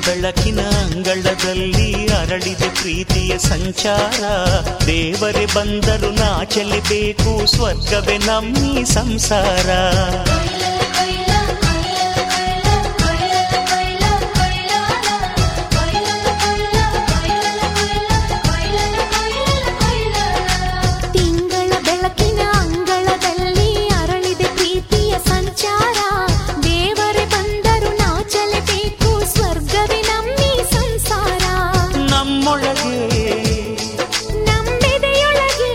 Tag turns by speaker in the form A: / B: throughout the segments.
A: ಬೆಳಕಿನ ಅಂಗಳದಲ್ಲಿ ಅರಳಿದೆ ಪ್ರೀತಿಯ ಸಂಚಾರ ದೇವರೇ ಬಂದರು ನಾಚಲೇಬೇಕು ಸ್ವರ್ಗವೇ ನಮ್ಮಿ ಸಂಸಾರ
B: ತಿಂಗಳ ಬೆಳಕಿನ ಅಂಗಳದಲ್ಲಿ ಅರಳಿದೆ ಪ್ರೀತಿಯ ಸಂಚಾರ ದೇವರೇ ಬಂದರು ನಾಚಲೇಬೇಕು ಸ್ವರ್ಗವೇ ನಮ್ಮಿ ಸಂಸಾರ
A: ನಮ್ಮೊಳಗೆ
B: ನಮ್ಮೆದೆಯೊಳಗೆ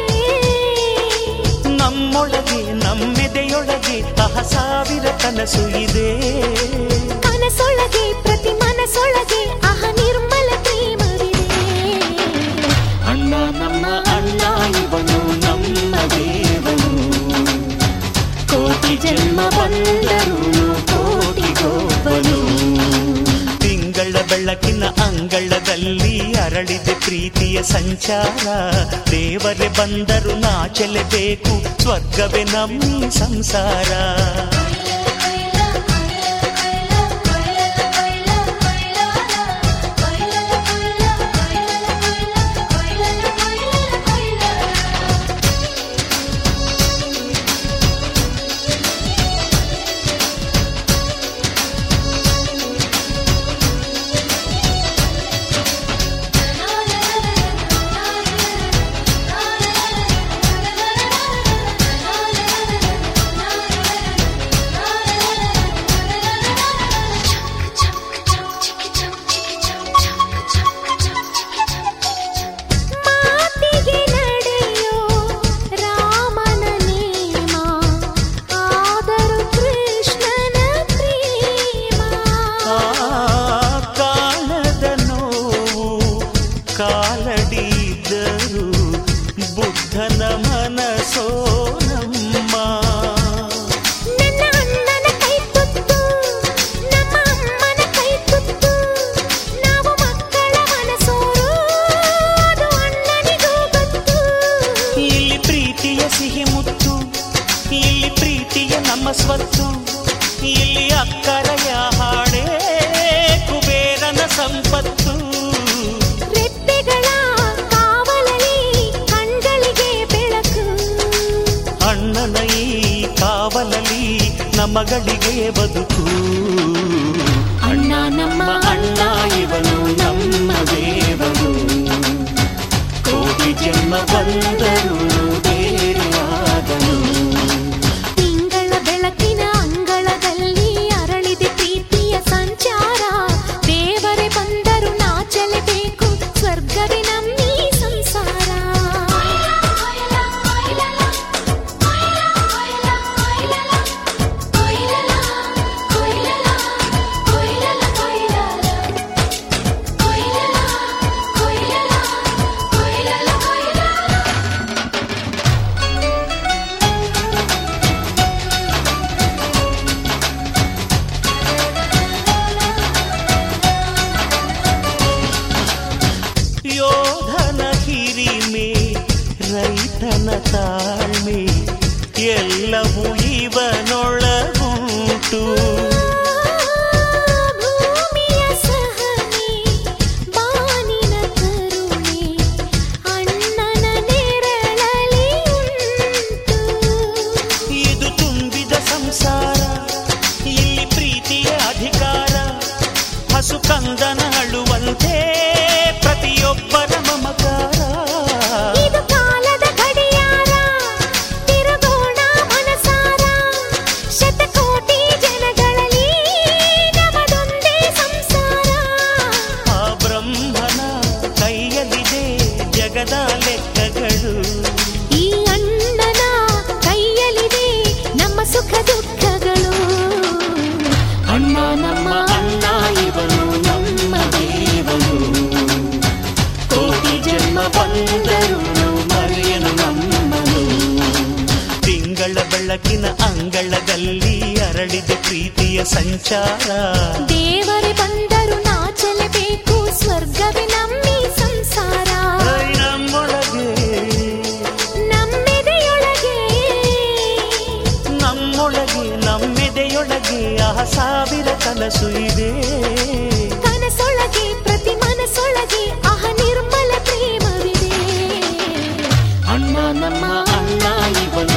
A: ನಮ್ಮೊಳಗೆ ನಮ್ಮೆದೆಯೊಳಗೆ ಅಹ ಸಾವಿರ ಕನಸು ಇದೆ
B: ಕನಸೊಳಗೆ ಪ್ರತಿ ಮನಸೊಳಗೆ ಅಹ ನಿರ್ಮಲ ಪ್ರೇಮವಿದೆ
A: ಅಣ್ಣ ನಮ್ಮ ಅಣ್ಣ ಇವನು ನಮ್ಮ ದೇವನು ಕೋಟಿ ಜನ್ಮ ಬಂದರು ಕೋಟಿಗೊಬ್ಬನು ತಿಂಗಳ ಬೆಳಕಿನ ಅಂಗಳದಲ್ಲಿ ಅರಳಿದೆ ಪ್ರೀತಿಯ ಸಂಚಾರ ದೇವರೇ ಬಂದರು ನಾಚಲೇಬೇಕು ಸ್ವರ್ಗವೇ ನಮ್ಮಿ ಸಂಸಾರ
B: ಮಾತಿಗೆ ನಡೆಯೋ ರಾಮನ ನೇಮ ಆದರೂ ಕೃಷ್ಣನ ಪ್ರೇಮ
A: ಆ ಕಾಣದ ನೋವು ಕಾಲಡಿದ್ದರು ಬುದ್ಧನ ಮನಸೋ ನಮ್ಮ
B: ನನ್ನ ಅಣ್ಣನ ಕೈ ತುತ್ತು ನಮ್ಮ ಅಮ್ಮನ ಕೈ ತುತ್ತು ನಾವು ಮಕ್ಕಳ ಮನಸೋರು ಅದು ಅಣ್ಣನಿಗೂ ಗೊತ್ತು
A: ಇಲ್ಲಿ ಪ್ರೀತಿಯ ಸಿಹಿ ಮುತ್ತು ಇಲ್ಲಿ ಪ್ರೀತಿಯ ನಮ್ಮ ಸ್ವತ್ತು ಇಲ್ಲಿ ಅಕ್ಕರೆಯ ಹಾಡೇ ಕುಬೇರನ ಸಂಪತ್ತು
B: ರೆಪ್ಪೆಗಳ ಕಾವಲಲ್ಲಿ ಕಣ್ಗಳಿಗೆ ಬೆಳಕು
A: ಅಣ್ಣನ ಈ ಕಾವಲಲ್ಲಿ ನಮಗಳಿಗೆ ಬದುಕು ಅಣ್ಣ ನಮ್ಮ ಅಣ್ಣ ಇವನು ನಮ್ಮ ದೇವನು ಕೋಟಿ ಜನ್ಮ ಬಂದರು ಬೇರೆಯಾದನು
B: ತಿಂಗಳ ಬೆಳಕಿನ ಅಂಗಳದಲ್ಲಿ ಅರಳಿದೆ ಪ್ರೀತಿಯ ಸಂಚಾರ ದೇವರೇ ಬಂದರು ನಾಚಲೇಬೇಕು ಸ್ವರ್ಗವೇ ನಮ್ಮಿ ಸಂಸಾರ
A: ಯೋಧನ ಹಿರಿಮೆ ರೈತನ ತಾಳ್ಮೆ ಎಲ್ಲವೂ ಇವನೊಳಗುಂಟು
B: ಭೂಮಿಯ ಸಹನೆ ಬಾನಿನ ಕರುಣೆ ಅಣ್ಣನ ನೆರಳಲಿ ಉಂಟು
A: ಇದು ತುಂಬಿದ ಸಂಸಾರ ಇಲ್ಲಿ ಪ್ರೀತಿಯ ಅಧಿಕಾರ ಹಸು ಕಂದನ ಅಳುವಂತೆ ಪ್ರತಿಯೊಬ್ಬರ ಮಮಕಾರ
B: ಇದು ಕಾಲದ ಗಡಿಯಾರ ತಿರುಗೋಣ ಮನಸಾರ ಶತಕೋಟಿ ಜನಗಳಲ್ಲಿ ನಮದೊಂದೇ ಸಂಸಾರ
A: ಆ ಬ್ರಹ್ಮನ ಕೈಯಲ್ಲಿದೆ ಜಗದ ಲೆಕ್ಕಗಳು
B: ಈ ಅಣ್ಣನ ಕೈಯಲ್ಲಿದೆ ನಮ್ಮ ಸುಖ ದುಃಖಗಳು
A: ಅಣ್ಣ ನಮ್ಮ ಅಣ್ಣ ಇವನು ನಮ್ಮ ದೇವನು ಕೋಟಿ ಜನ್ಮ ಬಂದರು ಮರೆಯನು ನಮ್ಮನು ತಿಂಗಳ ಬೆಳಕಿನ ಅಂಗಳದಲ್ಲಿ ಅರಳಿದೆ ಪ್ರೀತಿಯ ಸಂಚಾರ
B: ದೇವರೇ ಬಂದರು ನಾಚಲೇಬೇಕು ಸ್ವರ್ಗವೇ ನಮ್ಮಿ ಸಂಸಾರ
A: ಐ ನಮ್ಮೊಳಗೆ
B: ನಮ್ಮೆದೆಯೊಳಗೆ
A: ನಮ್ಮೊಳಗೆ ನಮ್ಮೆದೆಯೊಳಗೆ ಆ ಸಾವಿರ ಕನಸು ಇದೆ
B: ಕನಸೊಳಗೆ
A: ಅಣ್ಣ ನಮ್ಮ ಅಣ್ಣ ಇವನು